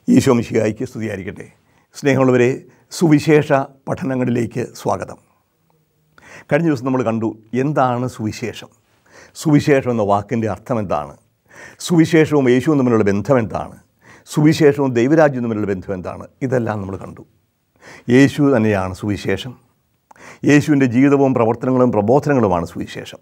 ഈശോ മിശിഹായിക്ക് സ്തുതിയായിരിക്കട്ടെ സ്നേഹമുള്ളവരെ സുവിശേഷ പഠനങ്ങളിലേക്ക് സ്വാഗതം കഴിഞ്ഞ ദിവസം നമ്മൾ കണ്ടു എന്താണ് സുവിശേഷം സുവിശേഷം എന്ന വാക്കിൻ്റെ അർത്ഥം എന്താണ് സുവിശേഷവും യേശുവും തമ്മിലുള്ള ബന്ധം എന്താണ് സുവിശേഷവും ദൈവരാജ്യവും തമ്മിലുള്ള ബന്ധം എന്താണ് ഇതെല്ലാം നമ്മൾ കണ്ടു യേശു തന്നെയാണ് സുവിശേഷം യേശുവിൻ്റെ ജീവിതവും പ്രവർത്തനങ്ങളും പ്രബോധനങ്ങളുമാണ് സുവിശേഷം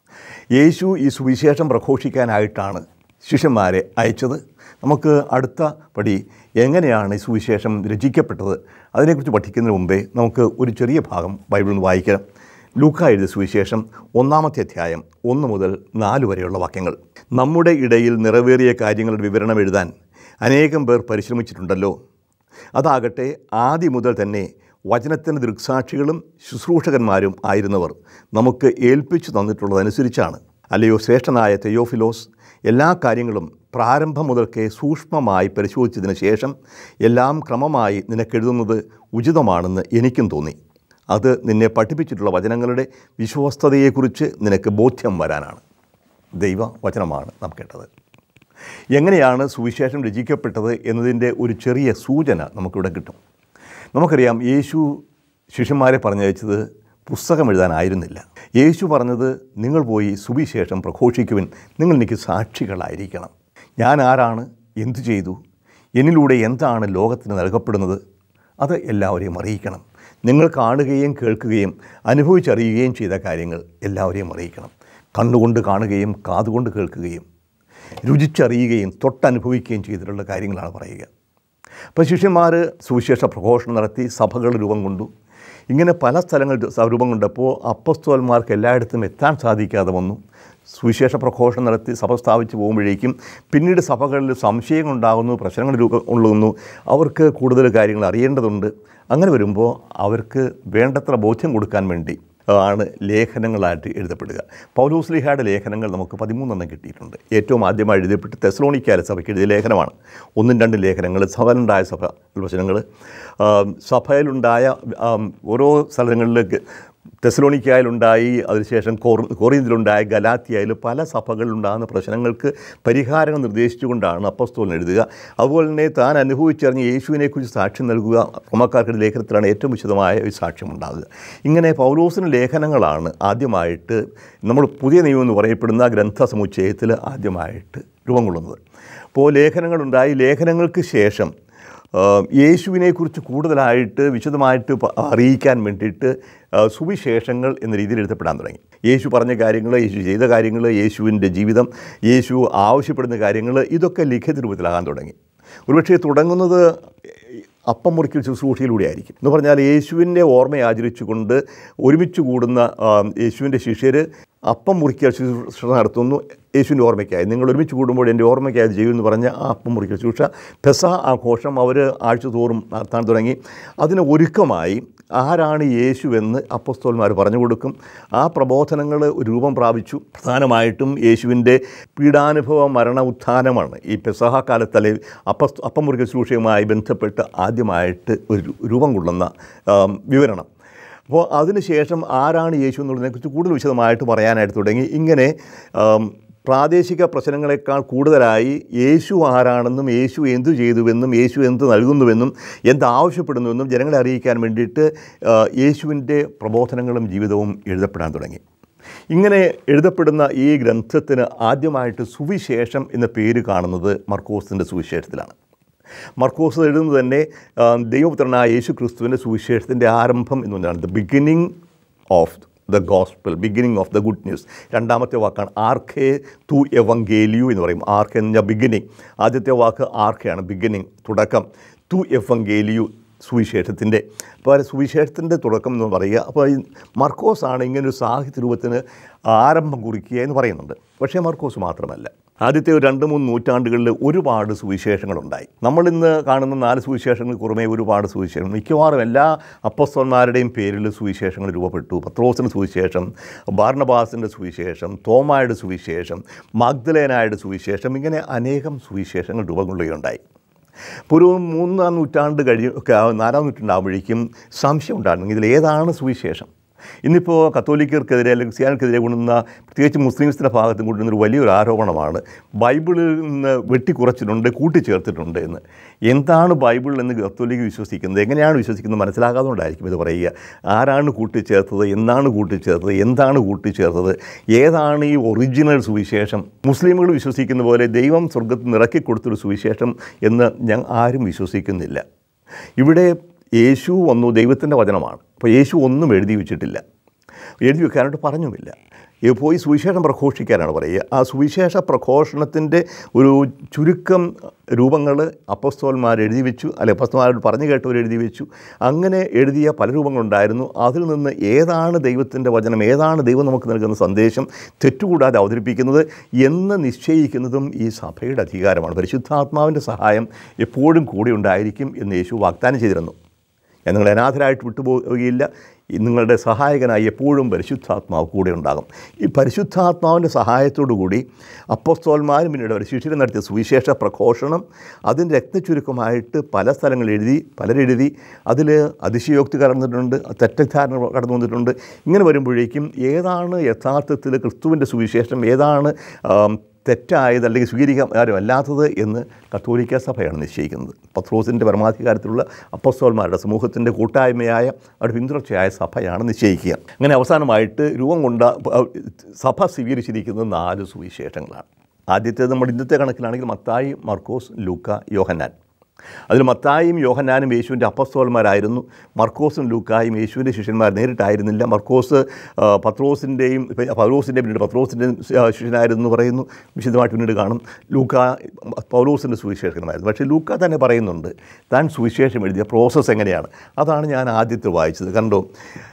യേശു ഈ സുവിശേഷം പ്രഘോഷിക്കാനായിട്ടാണ് ശിഷ്യന്മാരെ അയച്ചത് നമുക്ക് അടുത്ത പടി എങ്ങനെയാണ് ഈ സുവിശേഷം രചിക്കപ്പെട്ടത് അതിനെക്കുറിച്ച് പഠിക്കുന്നതിന് മുമ്പേ നമുക്ക് ഒരു ചെറിയ ഭാഗം ബൈബിളിൽ നിന്ന് വായിക്കാം ലൂക്ക എഴുതിയ സുവിശേഷം ഒന്നാമത്തെ അധ്യായം ഒന്ന് മുതൽ നാല് വരെയുള്ള വാക്യങ്ങൾ നമ്മുടെ ഇടയിൽ നിറവേറിയ കാര്യങ്ങളുടെ വിവരണം എഴുതാൻ അനേകം പേർ പരിശ്രമിച്ചിട്ടുണ്ടല്ലോ അതാകട്ടെ ആദ്യം മുതൽ തന്നെ വചനത്തിൻ്റെ ദൃക്സാക്ഷികളും ശുശ്രൂഷകന്മാരും ആയിരുന്നവർ നമുക്ക് ഏൽപ്പിച്ചു തന്നിട്ടുള്ളതനുസരിച്ചാണ് അല്ലയോ ശ്രേഷ്ഠനായ തെയോഫിലോസ് എല്ലാ കാര്യങ്ങളും പ്രാരംഭം മുതൽക്കേ സൂക്ഷ്മമായി പരിശോധിച്ചതിന് ശേഷം എല്ലാം ക്രമമായി നിനക്കെഴുതുന്നത് ഉചിതമാണെന്ന് എനിക്കും തോന്നി അത് നിന്നെ പഠിപ്പിച്ചിട്ടുള്ള വചനങ്ങളുടെ വിശ്വസ്തതയെക്കുറിച്ച് നിനക്ക് ബോധ്യം വരാനാണ് ദൈവ വചനമാണ് നാം കേട്ടത് എങ്ങനെയാണ് സുവിശേഷം രചിക്കപ്പെട്ടത് എന്നതിൻ്റെ ഒരു ചെറിയ സൂചന നമുക്കിവിടെ കിട്ടും നമുക്കറിയാം യേശു ശിഷ്യന്മാരെ പറഞ്ഞയച്ചത് പുസ്തകം എഴുതാനായിരുന്നില്ല യേശു പറഞ്ഞത് നിങ്ങൾ പോയി സുവിശേഷം പ്രഘോഷിക്കുവിൻ നിങ്ങൾ എനിക്ക് സാക്ഷികളായിരിക്കണം ഞാൻ ആരാണ് എന്തു ചെയ്തു എന്നിലൂടെ എന്താണ് ലോകത്തിന് നൽകപ്പെടുന്നത് അത് എല്ലാവരെയും അറിയിക്കണം നിങ്ങൾ കാണുകയും കേൾക്കുകയും അനുഭവിച്ചറിയുകയും ചെയ്ത കാര്യങ്ങൾ എല്ലാവരെയും അറിയിക്കണം കണ്ണുകൊണ്ട് കാണുകയും കാതുകൊണ്ട് കേൾക്കുകയും രുചിച്ചറിയുകയും തൊട്ടനുഭവിക്കുകയും ചെയ്തിട്ടുള്ള കാര്യങ്ങളാണ് പറയുക അപ്പോൾ ശിഷ്യന്മാർ സുവിശേഷ പ്രഘോഷണം നടത്തി സഭകൾ രൂപം കൊണ്ടു ഇങ്ങനെ പല സ്ഥലങ്ങൾ രൂപം കൊണ്ടപ്പോൾ അപ്പസ്തോന്മാർക്ക് എല്ലായിടത്തും എത്താൻ സാധിക്കാതെ വന്നു സുവിശേഷ പ്രഘോഷണം നടത്തി സഭ സ്ഥാപിച്ച് പോകുമ്പോഴേക്കും പിന്നീട് സഭകളിൽ സംശയങ്ങൾ ഉണ്ടാകുന്നു പ്രശ്നങ്ങൾ രൂപം കൊള്ളുന്നു അവർക്ക് കൂടുതൽ കാര്യങ്ങൾ അറിയേണ്ടതുണ്ട് അങ്ങനെ വരുമ്പോൾ അവർക്ക് വേണ്ടത്ര ബോധ്യം കൊടുക്കാൻ വേണ്ടി ആണ് ലേഖനങ്ങളായിട്ട് എഴുതപ്പെടുക പൗലോസ്ലിഹയുടെ ലേഖനങ്ങൾ നമുക്ക് പതിമൂന്നെണ്ണം കിട്ടിയിട്ടുണ്ട് ഏറ്റവും ആദ്യമായി എഴുതപ്പെട്ട് തെസ്ലോണിക്കാല സഭയ്ക്ക് എഴുതിയ ലേഖനമാണ് ഒന്നും രണ്ടും ലേഖനങ്ങൾ സഭയിലുണ്ടായ സഭ പ്രശ്നങ്ങൾ സഭയിലുണ്ടായ ഓരോ സ്ഥലങ്ങളിലേക്ക് തെസലോണിക്കായാലുണ്ടായി അതിനുശേഷം കോർ കോറിയത്തിലുണ്ടായ ഗലാത്തിയായാലും പല സഭകളിലുണ്ടാകുന്ന പ്രശ്നങ്ങൾക്ക് പരിഹാരങ്ങൾ നിർദ്ദേശിച്ചുകൊണ്ടാണ് അപ്പസ്തോലൻ എഴുതുക അതുപോലെ തന്നെ താൻ അനുഭവിച്ചറിഞ്ഞ് യേശുവിനെക്കുറിച്ച് സാക്ഷ്യം നൽകുക റോമക്കാർക്കുടെ ലേഖനത്തിലാണ് ഏറ്റവും വിശദമായ ഒരു സാക്ഷ്യം ഉണ്ടാകുക ഇങ്ങനെ പൗലോസിന് ലേഖനങ്ങളാണ് ആദ്യമായിട്ട് നമ്മൾ പുതിയ നിയമം എന്ന് പറയപ്പെടുന്ന ഗ്രന്ഥ സമുച്ചയത്തിൽ ആദ്യമായിട്ട് രൂപം കൊള്ളുന്നത് അപ്പോൾ ലേഖനങ്ങളുണ്ടായി ലേഖനങ്ങൾക്ക് ശേഷം യേശുവിനെക്കുറിച്ച് കൂടുതലായിട്ട് വിശദമായിട്ട് അറിയിക്കാൻ വേണ്ടിയിട്ട് സുവിശേഷങ്ങൾ എന്ന രീതിയിൽ എഴുതപ്പെടാൻ തുടങ്ങി യേശു പറഞ്ഞ കാര്യങ്ങൾ യേശു ചെയ്ത കാര്യങ്ങൾ യേശുവിൻ്റെ ജീവിതം യേശു ആവശ്യപ്പെടുന്ന കാര്യങ്ങൾ ഇതൊക്കെ ലിഖിത രൂപത്തിലാകാൻ തുടങ്ങി ഒരുപക്ഷെ തുടങ്ങുന്നത് അപ്പം മുറിക്കൽ ശുശ്രൂഷയിലൂടെ ആയിരിക്കും എന്ന് പറഞ്ഞാൽ യേശുവിൻ്റെ ഓർമ്മ ആചരിച്ചുകൊണ്ട് ഒരുമിച്ച് കൂടുന്ന യേശുവിൻ്റെ ശിഷ്യർ അപ്പം മുറിക്കൽ ശുശ്രൂഷ നടത്തുന്നു യേശുവിൻ്റെ ഓർമ്മയ്ക്കായി നിങ്ങൾ ഒരുമിച്ച് കൂടുമ്പോൾ എൻ്റെ ഓർമ്മയ്ക്കായി ചെയ്യുമെന്ന് പറഞ്ഞ ആ അപ്പം മുറിക്കൽ ശുശ്രൂഷ പെസ ആഘോഷം അവർ ആഴ്ച തോറും നടത്താൻ തുടങ്ങി അതിന് ഒരുക്കമായി ആരാണ് യേശുവെന്ന് അപ്പസ്തോന്മാർ പറഞ്ഞു കൊടുക്കും ആ പ്രബോധനങ്ങൾ രൂപം പ്രാപിച്ചു പ്രധാനമായിട്ടും യേശുവിൻ്റെ പീഡാനുഭവ മരണ ഉത്ഥാനമാണ് ഈ പെസഹ കാലത്തലെ അപ്പ അപ്പം മുറിക്കൽ ശുശ്രൂഷയുമായി ബന്ധപ്പെട്ട് ആദ്യമായിട്ട് ഒരു രൂപം കൊള്ളുന്ന വിവരണം അപ്പോൾ അതിനുശേഷം ആരാണ് യേശു എന്നുള്ളതിനെക്കുറിച്ച് കൂടുതൽ വിശദമായിട്ട് പറയാനായിട്ട് തുടങ്ങി ഇങ്ങനെ പ്രാദേശിക പ്രശ്നങ്ങളെക്കാൾ കൂടുതലായി യേശു ആരാണെന്നും യേശു എന്തു ചെയ്തുവെന്നും യേശു എന്ത് നൽകുന്നുവെന്നും എന്ത് ആവശ്യപ്പെടുന്നുവെന്നും ജനങ്ങളെ അറിയിക്കാൻ വേണ്ടിയിട്ട് യേശുവിൻ്റെ പ്രബോധനങ്ങളും ജീവിതവും എഴുതപ്പെടാൻ തുടങ്ങി ഇങ്ങനെ എഴുതപ്പെടുന്ന ഈ ഗ്രന്ഥത്തിന് ആദ്യമായിട്ട് സുവിശേഷം എന്ന പേര് കാണുന്നത് മർക്കോസിൻ്റെ സുവിശേഷത്തിലാണ് മർക്കോസ് എഴുതുന്നത് തന്നെ ദൈവപുത്രനായ യേശു ക്രിസ്തുവിൻ്റെ സുവിശേഷത്തിൻ്റെ ആരംഭം എന്ന് പറഞ്ഞാണ് the beginning of the gospel beginning of the good news രണ്ടാമത്തെ വാക്കാണ് ആർക്കെ തു എവങ്കേലിയു എന്ന് പറയും ആർക്ക് എന്ന ബിഗിനിങ് ആദ്യത്തെ വാക്ക് ആർക്കെയാണ് ബിഗിനിങ് തുടക്കം തു എവങ്കേലിയു സുവിശേഷത്തിൻ്റെ അപ്പോൾ സുവിശേഷത്തിൻ്റെ തുടക്കം എന്ന് പറയുക അപ്പോൾ ഈ മർക്കോസ് ആണ് ഇങ്ങനൊരു സാഹിത്യ രൂപത്തിന് ആരംഭം കുറിക്കുക എന്ന് പറയുന്നുണ്ട് പക്ഷേ മർക്കോസ് മാത്രമല്ല ആദ്യത്തെ ഒരു രണ്ട് മൂന്ന് നൂറ്റാണ്ടുകളിൽ ഒരുപാട് സുവിശേഷങ്ങളുണ്ടായി നമ്മളിന്ന് കാണുന്ന നാല് സുവിശേഷങ്ങൾ പുറമേ ഒരുപാട് സുവിശേഷം മിക്കവാറും എല്ലാ അപ്പസ്തോന്മാരുടെയും പേരിൽ സുവിശേഷങ്ങൾ രൂപപ്പെട്ടു പത്രോസിൻ്റെ സുവിശേഷം ബാർണബാസിൻ്റെ സുവിശേഷം തോമായുടെ സുവിശേഷം മഗ്ദലേനായുടെ സുവിശേഷം ഇങ്ങനെ അനേകം സുവിശേഷങ്ങൾ രൂപം കൊള്ളുകയുണ്ടായി ഇപ്പോൾ ഒരു മൂന്നാം നൂറ്റാണ്ട് കഴിയും ഒക്കെ നാലാം നൂറ്റാണ്ടാകുമ്പോഴേക്കും സംശയം ഉണ്ടായിരുന്നു ഇതിൽ ഏതാണ് സുവിശേഷം ഇന്നിപ്പോൾ കത്തോലിക്കർക്കെതിരെ അല്ലെങ്കിൽ ക്രിസ്ത്യാനിക്കെതിരെ കൊണ്ടുവന്ന പ്രത്യേകിച്ച് മുസ്ലിംസിൻ്റെ ഭാഗത്തും കൊണ്ടുവന്നൊരു വലിയൊരു ആരോപണമാണ് ബൈബിളിൽ നിന്ന് വെട്ടിക്കുറച്ചിട്ടുണ്ട് കൂട്ടിച്ചേർത്തിട്ടുണ്ട് എന്ന് എന്താണ് ബൈബിൾ എന്ന് കത്തോലിക്ക് വിശ്വസിക്കുന്നത് എങ്ങനെയാണ് വിശ്വസിക്കുന്നത് മനസ്സിലാകാതുകൊണ്ടായിരിക്കും ഇത് പറയുക ആരാണ് കൂട്ടിച്ചേർത്തത് എന്നാണ് കൂട്ടിച്ചേർത്തത് എന്താണ് കൂട്ടിച്ചേർത്തത് ഏതാണ് ഈ ഒറിജിനൽ സുവിശേഷം മുസ്ലിമുകൾ വിശ്വസിക്കുന്ന പോലെ ദൈവം സ്വർഗത്തിൽ നിന്ന് ഇറക്കി കൊടുത്തൊരു സുവിശേഷം എന്ന് ഞാൻ ആരും വിശ്വസിക്കുന്നില്ല ഇവിടെ യേശു വന്നു ദൈവത്തിൻ്റെ വചനമാണ് അപ്പോൾ യേശു ഒന്നും എഴുതി വെച്ചിട്ടില്ല എഴുതി വെക്കാനായിട്ട് പറഞ്ഞുമില്ല ഈ പോയി സുവിശേഷം പ്രഘോഷിക്കാനാണ് പറയുക ആ സുവിശേഷ പ്രഘോഷണത്തിൻ്റെ ഒരു ചുരുക്കം രൂപങ്ങൾ അപ്പസ്തോന്മാർ എഴുതി വെച്ചു അല്ലെ അപ്പസ്തോന്മാരോട് പറഞ്ഞു കേട്ടവർ എഴുതി വെച്ചു അങ്ങനെ എഴുതിയ പല രൂപങ്ങളുണ്ടായിരുന്നു അതിൽ നിന്ന് ഏതാണ് ദൈവത്തിൻ്റെ വചനം ഏതാണ് ദൈവം നമുക്ക് നൽകുന്ന സന്ദേശം തെറ്റുകൂടാതെ അവതരിപ്പിക്കുന്നത് എന്ന് നിശ്ചയിക്കുന്നതും ഈ സഭയുടെ അധികാരമാണ് പരിശുദ്ധാത്മാവിൻ്റെ സഹായം എപ്പോഴും കൂടെ ഉണ്ടായിരിക്കും എന്ന് യേശു വാഗ്ദാനം ചെയ്തിരുന്നു ഞാൻ നിങ്ങളെ അനാഥരായിട്ട് വിട്ടുപോവുകയില്ല ഈ നിങ്ങളുടെ സഹായകനായി എപ്പോഴും പരിശുദ്ധാത്മാവ് കൂടെ ഉണ്ടാകും ഈ പരിശുദ്ധാത്മാവിൻ്റെ സഹായത്തോടു കൂടി അപ്പോസ്തോന്മാരും പിന്നീട് അവർ ശിഷ്യരെ നടത്തിയ സുവിശേഷ പ്രഘോഷണം അതിൻ്റെ രക്തചുരുക്കമായിട്ട് പല സ്ഥലങ്ങളിൽ എഴുതി പലരെഴുതി അതിൽ അതിശയോക്തി കടന്നിട്ടുണ്ട് തെറ്റിദ്ധാരണ കടന്നു വന്നിട്ടുണ്ട് ഇങ്ങനെ വരുമ്പോഴേക്കും ഏതാണ് യഥാർത്ഥത്തിൽ ക്രിസ്തുവിൻ്റെ സുവിശേഷം ഏതാണ് ആം, തെറ്റായത് അല്ലെങ്കിൽ സ്വീകരിക്കാനും അല്ലാത്തത് എന്ന് കത്തോലിക്ക സഭയാണ് നിശ്ചയിക്കുന്നത് പത്രോസിൻ്റെ പരമാധികാരത്തിലുള്ള അപ്പസ്തോന്മാരുടെ സമൂഹത്തിൻ്റെ കൂട്ടായ്മയായ അവരുടെ പിന്തുടർച്ചയായ സഭയാണ് നിശ്ചയിക്കുക അങ്ങനെ അവസാനമായിട്ട് രൂപം കൊണ്ട അഹ്, സഭ സ്വീകരിച്ചിരിക്കുന്നത് നാല് സുവിശേഷങ്ങളാണ് ആദ്യത്തേത് നമ്മുടെ ഇന്നത്തെ കണക്കിലാണെങ്കിൽ മത്തായി മർക്കോസ് ലൂക്ക യോഹന്നാൻ അതിൽ മത്തായും യോഹന്നാനും യേശുവിൻ്റെ അപ്പസ്തോലന്മാരായിരുന്നു മർക്കോസും ലൂക്കായും യേശുവിൻ്റെ ശിഷ്യന്മാർ നേരിട്ടായിരുന്നില്ല മർക്കോസ് ആ, പത്രോസിൻ്റെയും പൗലോസിൻ്റെയും പിന്നീട് പത്രോസിൻ്റെയും ശിഷ്യനായിരുന്നു എന്ന് പറയുന്നു വിശദമായിട്ട് പിന്നീട് കാണും ലൂക്ക പൗലോസിൻ്റെ സുവിശേഷകനായിരുന്നു പക്ഷേ ലൂക്ക തന്നെ പറയുന്നുണ്ട് താൻ സുവിശേഷം എഴുതിയ പ്രോസസ്സ് എങ്ങനെയാണ് അതാണ് ഞാൻ ആദ്യത്തെ വായിച്ചത് കണ്ടോ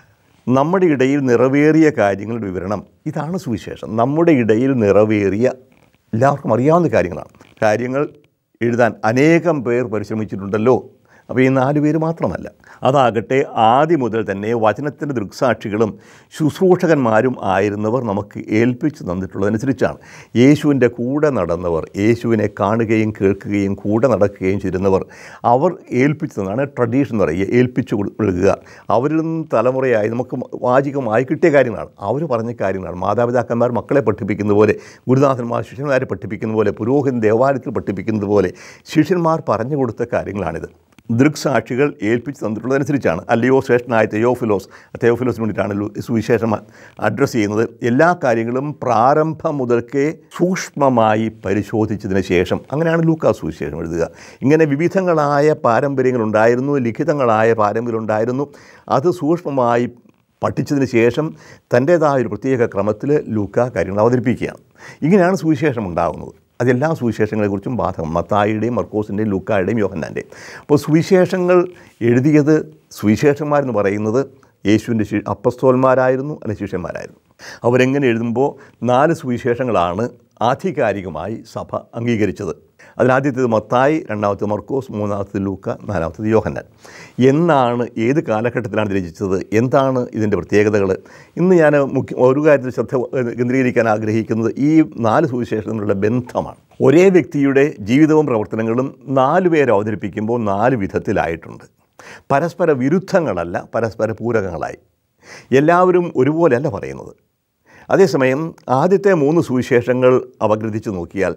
നമ്മുടെ ഇടയിൽ നിറവേറിയ കാര്യങ്ങളുടെ വിവരണം ഇതാണ് സുവിശേഷം നമ്മുടെ ഇടയിൽ നിറവേറിയ എല്ലാവർക്കും അറിയാവുന്ന കാര്യങ്ങളാണ് കാര്യങ്ങൾ എഴുതാൻ അനേകം പേർ പരിശ്രമിച്ചിട്ടുണ്ടല്ലോ അപ്പോൾ ഈ നാല് പേര് മാത്രമല്ല അതാകട്ടെ ആദ്യം മുതൽ തന്നെ വചനത്തിൻ്റെ ദൃക്സാക്ഷികളും ശുശ്രൂഷകന്മാരും ആയിരുന്നവർ നമുക്ക് ഏൽപ്പിച്ചു തന്നിട്ടുള്ളതനുസരിച്ചാണ് യേശുവിൻ്റെ കൂടെ നടന്നവർ യേശുവിനെ കാണുകയും കേൾക്കുകയും കൂടെ നടക്കുകയും ചെയ്തിരുന്നവർ അവർ ഏൽപ്പിച്ചു തന്നാണ് ട്രഡീഷൻ എന്ന് പറയുക ഏൽപ്പിച്ചു കൊടു- കൊടുക്കുക അവരിൽ നിന്ന് തലമുറയായി നമുക്ക് വാചികമായി കിട്ടിയ കാര്യങ്ങളാണ് അവർ പറഞ്ഞ കാര്യങ്ങളാണ് മാതാപിതാക്കന്മാർ മക്കളെ പഠിപ്പിക്കുന്ന പോലെ ഗുരുനാഥന്മാർ ശിഷ്യന്മാരെ പഠിപ്പിക്കുന്ന പോലെ പുരോഹിതൻ ദേവാലയത്തിൽ പഠിപ്പിക്കുന്നത് പോലെ ശിഷ്യന്മാർ പറഞ്ഞു കൊടുത്ത കാര്യങ്ങളാണിത് ദൃക്സാക്ഷികൾ ഏൽപ്പിച്ച് തന്നിട്ടുള്ളതനുസരിച്ചാണ് അല്ലയോ ശ്രേഷ്ഠനായ തെയോഫിലോസ് തെയോഫിലോസിന് വേണ്ടിയിട്ടാണ് ലു- സുവിശേഷം അഡ്രസ്സ് ചെയ്യുന്നത് എല്ലാ കാര്യങ്ങളും പ്രാരംഭം മുതൽക്കേ സൂക്ഷ്മമായി പരിശോധിച്ചതിന് ശേഷം അങ്ങനെയാണ് ലൂക്കാ സുവിശേഷം എഴുതുക ഇങ്ങനെ വിവിധങ്ങളായ പാരമ്പര്യങ്ങളുണ്ടായിരുന്നു ലിഖിതങ്ങളായ പാരമ്പര്യങ്ങളുണ്ടായിരുന്നു അത് സൂക്ഷ്മമായി പഠിച്ചതിന് ശേഷം തൻ്റേതായ ഒരു പ്രത്യേക ക്രമത്തിൽ ലൂക്ക കാര്യങ്ങൾ അവതരിപ്പിക്കുകയാണ് ഇങ്ങനെയാണ് സുവിശേഷം ഉണ്ടാകുന്നത് അതെല്ലാ സുവിശേഷങ്ങളെക്കുറിച്ചും ബാധകം മത്തായിയുടെയും മർക്കോസിൻ്റെയും ലൂക്കായുടെയും യോഹന്നാൻ്റെയും അപ്പോൾ സുവിശേഷങ്ങൾ എഴുതിയത് സുവിശേഷന്മാരെന്ന് പറയുന്നത് യേശുവിൻ്റെ ശി അപ്പസ്തോന്മാരായിരുന്നു അല്ലെ ശിഷ്യന്മാരായിരുന്നു അവരെങ്ങനെ എഴുതുമ്പോൾ നാല് സുവിശേഷങ്ങളാണ് ആധികാരികമായി സഭ അംഗീകരിച്ചത് അതിലാദ്യത്തേത് മത്തായി രണ്ടാമത്തേത് മർക്കോസ് മൂന്നാമത്തേത് ലൂക്ക നാലാമത്തേത് യോഹന്നാൻ എന്നാണ് ഏത് കാലഘട്ടത്തിലാണ് ഇത് രചിച്ചത് എന്താണ് ഇതിൻ്റെ പ്രത്യേകതകൾ ഇന്ന് ഞാൻ മുഖ്യ ഒരു കാര്യത്തിൽ ശ്രദ്ധ ഏഹ്, കേന്ദ്രീകരിക്കാൻ ആഗ്രഹിക്കുന്നത് ഈ നാല് സുവിശേഷങ്ങളുള്ള ബന്ധമാണ് ഒരേ വ്യക്തിയുടെ ജീവിതവും പ്രവർത്തനങ്ങളും നാല് പേരെ അവതരിപ്പിക്കുമ്പോൾ നാല് വിധത്തിലായിട്ടുണ്ട് പരസ്പര വിരുദ്ധങ്ങളല്ല പരസ്പര പൂരകങ്ങളായി എല്ലാവരും ഒരുപോലെയല്ല പറയുന്നത് അതേസമയം ആദ്യത്തെ മൂന്ന് സുവിശേഷങ്ങൾ അപഗ്രഥിച്ച് നോക്കിയാൽ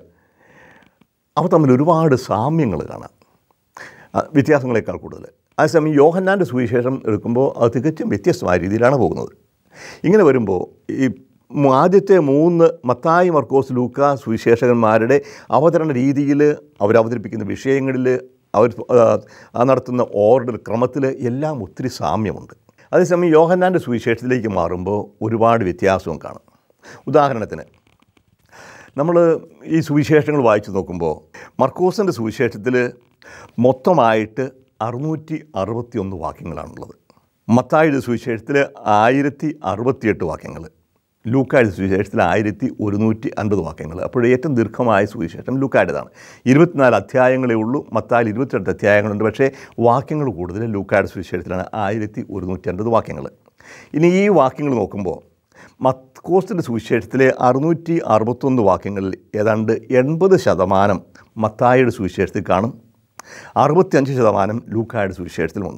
അവ തമ്മിൽ ഒരുപാട് സാമ്യങ്ങൾ കാണാം ആ, വ്യത്യാസങ്ങളെക്കാൾ കൂടുതൽ അതേസമയം യോഹന്നാൻ്റെ സുവിശേഷം എടുക്കുമ്പോൾ അത് തികച്ചും വ്യത്യസ്തമായ രീതിയിലാണ് പോകുന്നത് ഇങ്ങനെ വരുമ്പോൾ ഈ മു- ആദ്യത്തെ മൂന്ന് മത്തായി മർക്കോസ് ലൂക്ക സുവിശേഷകന്മാരുടെ അവതരണ രീതിയിൽ അവരവതരിപ്പിക്കുന്ന വിഷയങ്ങളിൽ അവർ ആ, ആ നടത്തുന്ന ഓർഡർ ക്രമത്തിൽ എല്ലാം ഒത്തിരി സാമ്യമുണ്ട് അതേസമയം യോഹന്നാൻ്റെ സുവിശേഷത്തിലേക്ക് മാറുമ്പോൾ ഒരുപാട് വ്യത്യാസവും കാണും ഉദാഹരണത്തിന് നമ്മൾ ഈ സുവിശേഷങ്ങൾ വായിച്ചു നോക്കുമ്പോൾ മർക്കോസിൻ്റെ സുവിശേഷത്തിൽ മൊത്തമായിട്ട് അറുന്നൂറ്റി അറുപത്തി ഒന്ന് വാക്യങ്ങളാണുള്ളത് മത്തായുടെ സുവിശേഷത്തിൽ ആയിരത്തി അറുപത്തിയെട്ട് വാക്യങ്ങൾ ലൂക്കായുടെ സുവിശേഷത്തിൽ ആയിരത്തി ഒരുന്നൂറ്റി അൻപത് വാക്യങ്ങൾ അപ്പോൾ ഏറ്റവും ദീർഘമായ സുവിശേഷം ലൂക്കായുടേതാണ് ഇരുപത്തിനാല് അധ്യായങ്ങളേ ഉള്ളൂ മത്തായിൽ ഇരുപത്തിരണ്ട് അധ്യായങ്ങളുണ്ട് പക്ഷേ വാക്യങ്ങൾ കൂടുതൽ ലൂക്കായുടെ സുവിശേഷത്തിലാണ് ആയിരത്തി ഒരുന്നൂറ്റി അൻപത് വാക്യങ്ങൾ ഇനി ഈ വാക്യങ്ങൾ നോക്കുമ്പോൾ മത്കോസിൻ്റെ സുവിശേഷത്തിലെ അറുന്നൂറ്റി അറുപത്തൊന്ന് വാക്യങ്ങളിൽ ഏതാണ്ട് എൺപത് ശതമാനം മത്തായിയുടെ സുവിശേഷത്തിൽ കാണും അറുപത്തിയഞ്ച് ശതമാനം ലൂക്കായുടെ സുവിശേഷത്തിലുമുണ്ട്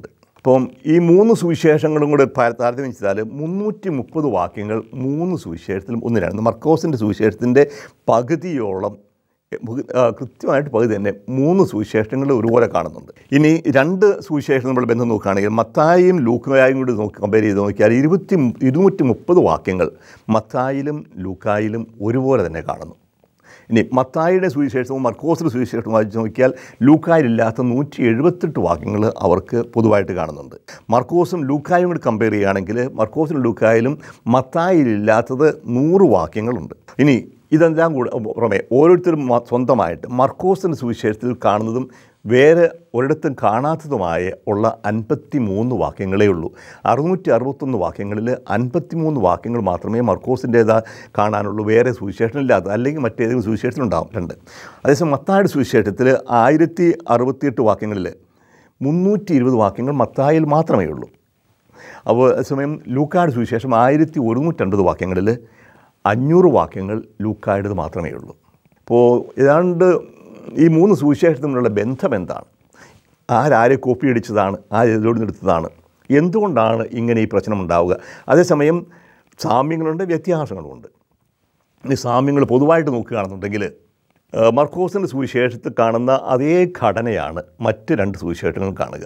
അപ്പം ഈ മൂന്ന് സുവിശേഷങ്ങളും കൂടെ പ- താരതമ്യം ചെയ്താൽ മുന്നൂറ്റി മുപ്പത് വാക്യങ്ങൾ മൂന്ന് സുവിശേഷത്തിലും ഒന്നിനാണ് മർക്കോസിൻ്റെ സുവിശേഷത്തിൻ്റെ പകുതിയോളം പകുതി- ആ, കൃത്യമായിട്ട് പകുതി തന്നെ മൂന്ന് സുവിശേഷങ്ങൾ ഒരുപോലെ കാണുന്നുണ്ട് ഇനി രണ്ട് സുവിശേഷം നമ്മൾ ബന്ധം നോക്കുകയാണെങ്കിൽ മത്തായും ലൂക്കായും കൂടി നോക്കി കമ്പയർ ചെയ്ത് നോക്കിയാൽ ഇരുപത്തി ഇരുന്നൂറ്റി മുപ്പത് വാക്യങ്ങൾ മത്തായിലും ലൂക്കായിലും ഒരുപോലെ തന്നെ കാണുന്നു ഇനി മത്തായിയുടെ സുവിശേഷവും മർക്കോസിൻ്റെ സുവിശേഷവും വായിച്ച് നോക്കിയാൽ ലൂക്കായിലില്ലാത്ത നൂറ്റി എഴുപത്തെട്ട് വാക്യങ്ങൾ അവർക്ക് പൊതുവായിട്ട് കാണുന്നുണ്ട് മർക്കോസും ലൂക്കായും കൂടി കമ്പയർ ചെയ്യുകയാണെങ്കിൽ മർക്കോസിലും ലൂക്കായിലും മത്തായിലില്ലാത്തത് നൂറ് വാക്യങ്ങളുണ്ട് ഇനി ഇതെല്ലാം കൂടെ പുറമെ ഓരോരുത്തരും മ- സ്വന്തമായിട്ട് മർക്കോസിൻ്റെ സുവിശേഷത്തിൽ കാണുന്നതും വേറെ ഒരിടത്തും കാണാത്തതുമായ ഉള്ള അൻപത്തി മൂന്ന് വാക്യങ്ങളേ ഉള്ളൂ അറുന്നൂറ്റി അറുപത്തൊന്ന് വാക്യങ്ങളിൽ അൻപത്തി മൂന്ന് വാക്യങ്ങൾ മാത്രമേ മർക്കോസിൻ്റേതാ കാണാനുള്ളൂ വേറെ സുവിശേഷനില്ലാത്ത അല്ലെങ്കിൽ മറ്റേതെങ്കിലും സുവിശേഷത്തിലുണ്ടാവും രണ്ട് അതേസമയം മത്തായുടെ സുവിശേഷത്തിൽ ആയിരത്തി അറുപത്തിയെട്ട് വാക്യങ്ങളിൽ മുന്നൂറ്റി ഇരുപത് വാക്യങ്ങൾ മത്തായിൽ മാത്രമേ ഉള്ളൂ അപ്പോൾ അതേസമയം ലൂക്കാട് സുവിശേഷം ആയിരത്തി ഒരുന്നൂറ്റൻപത് വാക്യങ്ങളിൽ അഞ്ഞൂറ് വാക്യങ്ങൾ ലൂക്കായുടേത് മാത്രമേ ഉള്ളൂ അപ്പോൾ ഏതാണ്ട് ഈ മൂന്ന് സുവിശേഷത്തിൽ തമ്മിലുള്ള ബന്ധം എന്താണ് ആരാരെ കോപ്പി അടിച്ചതാണ് ആരെതിലോട് നിർത്തതാണ് എന്തുകൊണ്ടാണ് ഇങ്ങനെ ഈ പ്രശ്നം ഉണ്ടാവുക അതേസമയം സാമ്യങ്ങളുണ്ട് വ്യത്യാസങ്ങളുമുണ്ട് ഇനി സാമ്യങ്ങൾ പൊതുവായിട്ട് നോക്കുകയാണെന്നുണ്ടെങ്കിൽ ഏഹ്, മർക്കോസിൻ്റെ സുവിശേഷത്തിൽ കാണുന്ന അതേ ഘടനയാണ് മറ്റ് രണ്ട് സുവിശേഷങ്ങളും കാണുക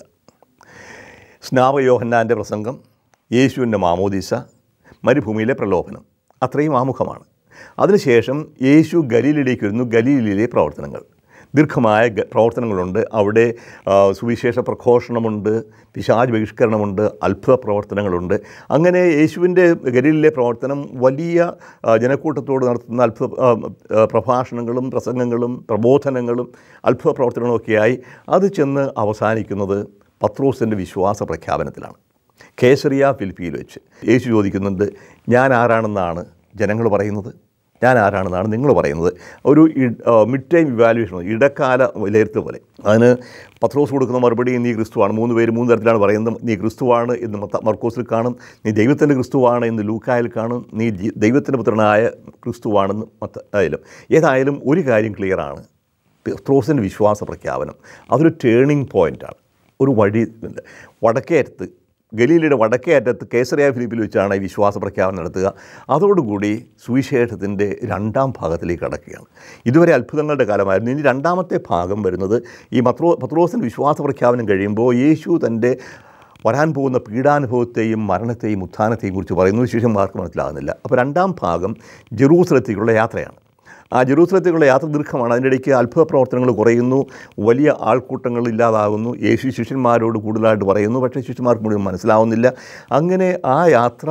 സ്നാപയോഹന്നാൻ്റെ പ്രസംഗം യേശുവിൻ്റെ മാമോദീസ മരുഭൂമിയിലെ പ്രലോഭനം അത്രയും ആമുഖമാണ് അതിനുശേഷം യേശു ഗലീലിലേക്ക് വരുന്നു ഗലീലിലെ പ്രവർത്തനങ്ങൾ ദീർഘമായ ഗ- പ്രവർത്തനങ്ങളുണ്ട് അവിടെ ആ, സുവിശേഷ പ്രഘോഷണമുണ്ട് പിശാജ് ബഹിഷ്കരണമുണ്ട് അത്ഭുത പ്രവർത്തനങ്ങളുണ്ട് അങ്ങനെ യേശുവിൻ്റെ ഗലീലിലെ പ്രവർത്തനം വലിയ ആ, ജനക്കൂട്ടത്തോട് നടത്തുന്ന അത്ഭുത ആ, ആ, പ്രഭാഷണങ്ങളും പ്രസംഗങ്ങളും പ്രബോധനങ്ങളും അത്ഭുത പ്രവർത്തനങ്ങളും ഒക്കെയായി അത് ചെന്ന് അവസാനിക്കുന്നത് പത്രോസിൻ്റെ വിശ്വാസ പ്രഖ്യാപനത്തിലാണ് കേസറിയ ഫിലിപ്പിയിൽ വെച്ച് യേശു ചോദിക്കുന്നുണ്ട് ഞാൻ ആരാണെന്നാണ് ജനങ്ങൾ പറയുന്നത് ഞാൻ ആരാണെന്നാണ് നിങ്ങൾ പറയുന്നത് ഒരു മിഡ് ടൈം ഇവാലുവേഷൻ ഇടക്കാല വിലയിരുത്തൽ പോലെ അതിന് പത്രോസ് കൊടുക്കുന്ന മറുപടി നീ ക്രിസ്തുവാണ് മൂന്ന് പേര് മൂന്ന് തരത്തിലാണ് പറയുന്നത് നീ ക്രിസ്തുവാണ് എന്ന് മത്ത- മർക്കോസിൽ കാണും നീ ദൈവത്തിൻ്റെ ക്രിസ്തുവാണ് എന്ന് ലൂക്കായിൽ കാണും നീ ജി- ദൈവത്തിൻ്റെ പുത്രനായ ക്രിസ്തുവാണെന്ന് മത്തായാലും ഏതായാലും ഒരു കാര്യം ക്ലിയറാണ് പത്രോസിൻ്റെ വിശ്വാസ പ്രഖ്യാപനം അതൊരു ടേണിംഗ് പോയിൻ്റാണ് ഒരു വഴി ഉണ്ട് വടക്കേ അറ്റത്ത് ഗലീലയുടെ വടക്കേ അറ്റത്ത് കേസറിയ ഫിലിപ്പിൽ വെച്ചാണ് ഈ വിശ്വാസ പ്രഖ്യാപനം നടത്തുക അതോടുകൂടി സുവിശേഷത്തിൻ്റെ രണ്ടാം ഭാഗത്തിലേക്ക് കടക്കുകയാണ് ഇതുവരെ അത്ഭുതങ്ങളുടെ കാലമായിരുന്നു ഇനി രണ്ടാമത്തെ ഭാഗം വരുന്നത് ഈ മത്രോ പത്രോസിൻ്റെ വിശ്വാസ പ്രഖ്യാപനം കഴിയുമ്പോൾ യേശു തൻ്റെ വരാൻ പോകുന്ന പീഡാനുഭവത്തെയും മരണത്തെയും ഉത്ഥാനത്തെയും കുറിച്ച് പറയുന്നു ശിഷ്യന്മാർക്ക് മനസ്സിലാകുന്നില്ല അപ്പോൾ രണ്ടാം ഭാഗം ജെറൂസലത്തേക്കുള്ള യാത്രയാണ് ആ ജെറൂസലത്തേക്കുള്ള യാത്ര ദീർഘമാണ് അതിൻ്റെ ഇടയ്ക്ക് അത്ഭുത പ്രവർത്തനങ്ങൾ കുറയുന്നു വലിയ ആൾക്കൂട്ടങ്ങൾ ഇല്ലാതാകുന്നു യേശു ശിഷ്യന്മാരോട് കൂടുതലായിട്ട് പറയുന്നു പക്ഷേ ശിഷ്യന്മാർക്ക് മുഴുവൻ മനസ്സിലാവുന്നില്ല അങ്ങനെ ആ യാത്ര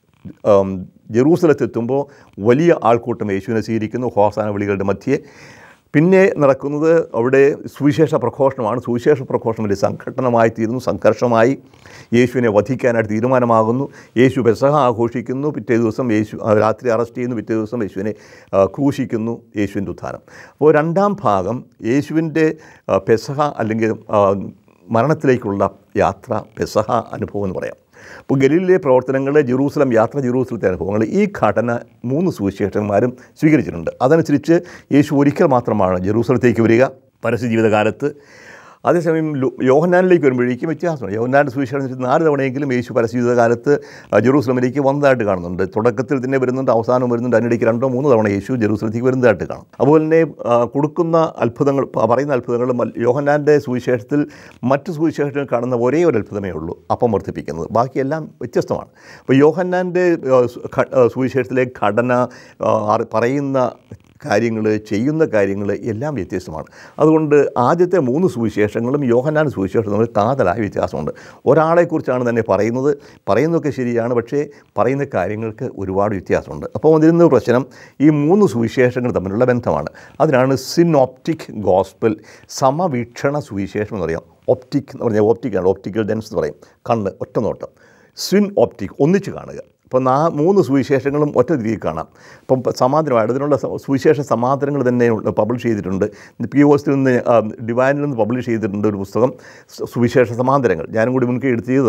ഉം, ജെറൂസലത്തെത്തുമ്പോൾ വലിയ ആൾക്കൂട്ടം യേശുവിനെ സ്വീകരിക്കുന്നു ഹോസാന വിളികളുടെ മധ്യേ പിന്നെ നടക്കുന്നത് അവിടെ സുവിശേഷ പ്രഘോഷണമാണ് സുവിശേഷ പ്രഘോഷണം വലിയ സംഘട്ടനമായി തീരുന്നു സംഘർഷമായി യേശുവിനെ വധിക്കാനായിട്ട് തീരുമാനമാകുന്നു യേശു പെസഹ ആഘോഷിക്കുന്നു പിറ്റേ ദിവസം യേശു ആ, രാത്രി അറസ്റ്റ് ചെയ്യുന്നു പിറ്റേ ദിവസം യേശുവിനെ ആ, ക്രൂശിക്കുന്നു യേശുവിൻ്റെ ഉത്ഥാനം അപ്പോൾ രണ്ടാം ഭാഗം യേശുവിൻ്റെ ആ, പെസഹ അല്ലെങ്കിൽ ആ, മരണത്തിലേക്കുള്ള യാത്ര പെസഹ അനുഭവം എന്ന് പറയാം അപ്പോൾ ഗലീലിലെ പ്രവർത്തനങ്ങൾ ജെറൂസലം യാത്ര ജെറൂസലത്തെ അനുഭവങ്ങൾ ഈ ഘടന മൂന്ന് സുവിശേഷന്മാരും സ്വീകരിച്ചിട്ടുണ്ട് അതനുസരിച്ച് യേശു ഒരിക്കൽ മാത്രമാണ് ജെറൂസലത്തേക്ക് വരിക പരസ്യ ജീവിതകാലത്ത് അതേസമയം ലു- യോഹന്നാനിലേക്ക് വരുമ്പോഴേക്കും വ്യത്യാസമാണ് യോഹന്നാൻ്റെ സുവിശേഷം എന്ന് വെച്ചാൽ നാല് തവണയെങ്കിലും യേശു പരസ്യ ജീവിതകാലത്ത് ആ, ജെറൂസലമിലേക്ക് വന്നതായിട്ട് കാണുന്നുണ്ട് തുടക്കത്തിൽ തന്നെ വരുന്നുണ്ട് അവസാനം വരുന്നുണ്ട് അതിനിടയ്ക്ക് രണ്ടോ മൂന്നോ തവണ യേശു ജെറൂസലത്തേക്ക് വരുന്നതായിട്ട് കാണും അതുപോലെ തന്നെ ആ, കൊടുക്കുന്ന അത്ഭുതങ്ങൾ പ- പറയുന്ന അത്ഭുതങ്ങൾ മൽ- യോഹന്നാൻ്റെ സുവിശേഷത്തിൽ മറ്റ് സുവിശേഷത്തിൽ കാണുന്ന ഒരേ ഒരു അത്ഭുതമേ ഉള്ളൂ അപ്പം വർദ്ധിപ്പിക്കുന്നത് ബാക്കിയെല്ലാം വ്യത്യസ്തമാണ് അപ്പോൾ യോഹന്നാൻ്റെ ആ, സു- ഘ- ആ, സുവിശേഷത്തിലെ ഘടന ആ, അറി- പറയുന്ന കാര്യങ്ങൾ ചെയ്യുന്ന കാര്യങ്ങൾ എല്ലാം വ്യത്യസ്തമാണ് അതുകൊണ്ട് ആദ്യത്തെ മൂന്ന് സുവിശേഷങ്ങളും യോഹന്നാൻ സുവിശേഷവും തമ്മിൽ കാതലായ വ്യത്യാസമുണ്ട് ഒരാളെക്കുറിച്ചാണ് തന്നെ പറയുന്നത് പറയുന്നതൊക്കെ ശരിയാണ് പക്ഷേ പറയുന്ന കാര്യങ്ങൾക്ക് ഒരുപാട് വ്യത്യാസമുണ്ട് അപ്പോൾ വന്നിരുന്ന പ്രശ്നം ഈ മൂന്ന് സുവിശേഷങ്ങൾ തമ്മിലുള്ള ബന്ധമാണ് അതിനാണ് സിനോപ്റ്റിക് ഗോസ്പൽ സമവീക്ഷണ സുവിശേഷം എന്ന് പറയാം ഒപ്റ്റിക് എന്ന് പറഞ്ഞാൽ ഓപ്റ്റിക്കാണ് ഓപ്റ്റിക്കൽ ലെൻസ് എന്ന് പറയും കണ്ണ് ഒറ്റ നോട്ടം സ്വിൻ ഓപ്റ്റിക് ഒന്നിച്ച് കാണുക അപ്പോൾ നാ മൂന്ന് സുവിശേഷങ്ങളും ഒറ്റ രീതിയിൽ കാണാം അപ്പം പ- സമാന്തരമായിട്ട് അതിനുള്ള സ- സുവിശേഷ സമാന്തരങ്ങൾ തന്നെ പബ്ലിഷ് ചെയ്തിട്ടുണ്ട് പി ഒസിൽ നിന്ന് ആ, ഡിവൈനിൽ നിന്ന് പബ്ലിഷ് ചെയ്തിട്ടുണ്ട് ഒരു പുസ്തകം സു- സുവിശേഷ സമാന്തരങ്ങൾ ഞാനും കൂടി മുൻകൈ എടുത്ത് ചെയ്തതാണ്